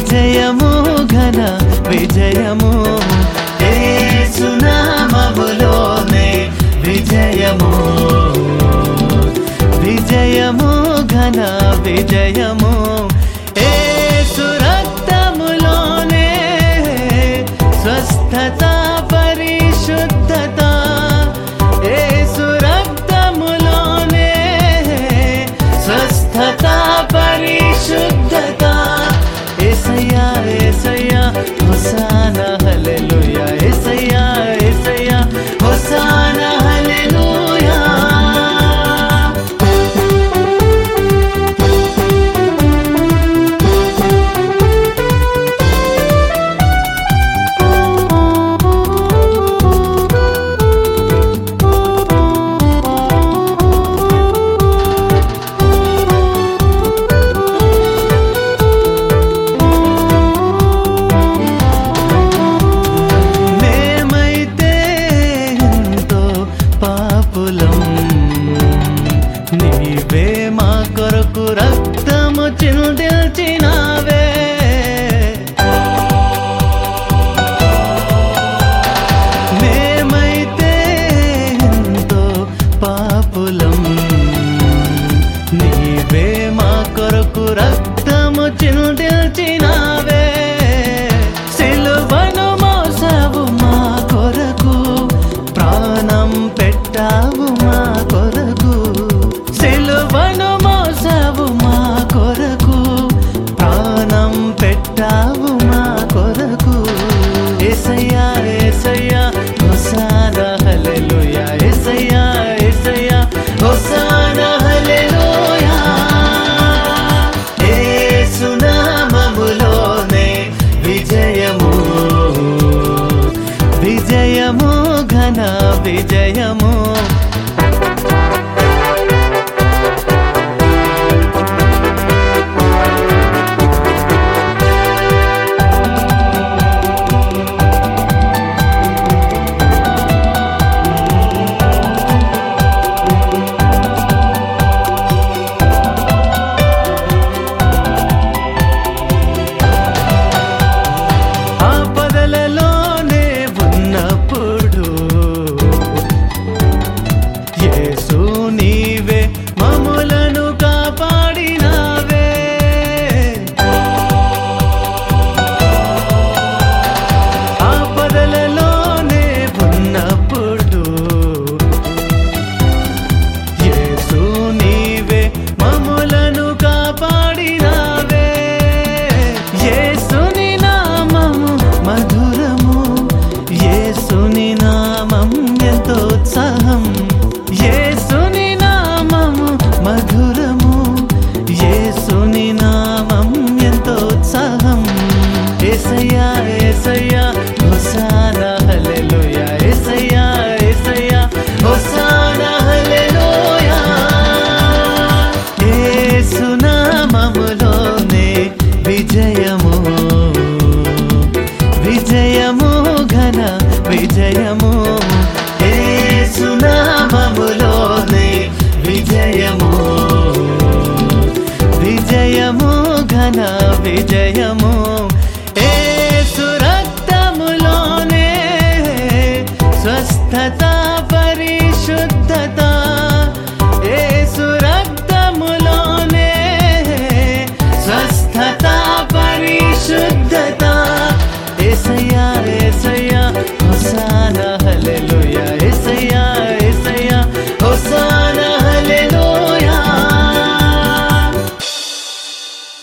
విజయము ఘన విజయము ఏసునామములోనే విజయము విజయము ఘన విజయము ఏసు రక్తములోనే స్వస్థత పరిశుద్ధత ఏసు రక్తములోనే స్వస్థత పరిశుద్ధత ఏసయ్యా ఏసయ్యా హొసానా హల్లెలూయా ఏసయ్యా ఏసయ్యా హొసానా హల్లెలూయా మేమైతే ఎంతో పాపులం నీవే మా కొరకు రక్తము చిందిల్చినావే మేమైతే ఎంతో పాపులం నీవే మా కొరకు రక్తము చిందిల్చినావే సిలువను మోసావు మా కొరకు ప్రాణం పెట్టావు మా కొరకు సిలువను మోసావు మా కొరకు ప్రాణం పెట్టావు మా కొరకు ఏసయ్యా ఏసయ్యా హొసానా హల్లెలూయా ఏసయ్యా ఏసయ్యా హొసానా హల్లెలూయా ఏసునామములోనే విజయము విజయము ఘన విజయము ఆపదలలోనే ఉన్నప్పుడు యేసు నీవే మమ్ములను కాపాడినావే ఆపదలలోనే ఉన్నప్పుడు యేసు నీవే మమ్ములను కాపాడినావే యేసుని నామము మధురము యేసుని నామం ఎంతో ఉత్సాహం యేసుని నామము మధురము యేసుని నామం ఎంతో ఉత్సాహం ఏసయ్యా ఏసయ్యా హొసానా హల్లెలూయా ఏసయ్యా ఏసయ్యా హొసానా హల్లెలూయా ఏసునామములోనే విజయము విజయము ఘన విజయము ఏసునామములోనే విజయము విజయము ఘన విజయము ఏసు రక్తములోనే స్వస్థత పరిశుద్ధత ఏసు రక్తములోనే స్వస్థత పరిశుద్ధత ఏసయ్యా